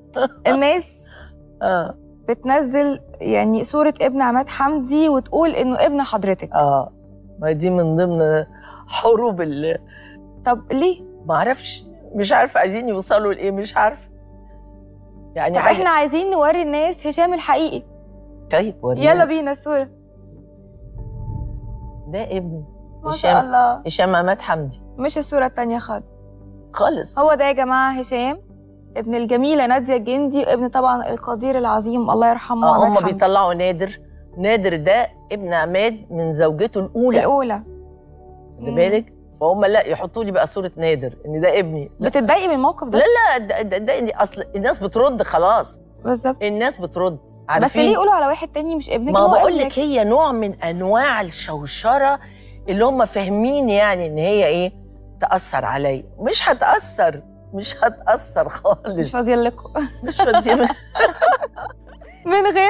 الناس اه بتنزل يعني صوره ابن عماد حمدي وتقول انه ابن حضرتك اه ما دي من ضمن حروب ال طب ليه ما اعرفش مش عارفه عايزين يوصلوا لايه مش عارفه يعني طب حاجة- احنا عايزين نوري الناس هشام الحقيقي طيب ورينا. يلا بينا الصوره ده ابني ما شاء هشام الله هشام عماد حمدي مش الصوره التانية خالص خالص هو ده يا جماعه هشام ابن الجميله ناديه الجندي وابن طبعا القدير العظيم الله يرحمه اه عماد هم حمدي. بيطلعوا نادر نادر ده ابن عماد من زوجته الاولى الاولى خلي مم. بالك فهم لا يحطوا لي بقى صوره نادر ان ده ابني لا بتتضايقي من الموقف ده لا لا ده, ده, ده, ده اصل الناس بترد خلاص بالظبط الناس بترد بس عارفين ليه يقولوا على واحد تاني مش ابنك ما هو بقول ابنك؟ لك هي نوع من انواع الشوشره اللي هم فاهمين يعني ان هي ايه تاثر عليا مش هتاثر مش هتاثر مش خالص فاضيه لكم مش فاضيه من غير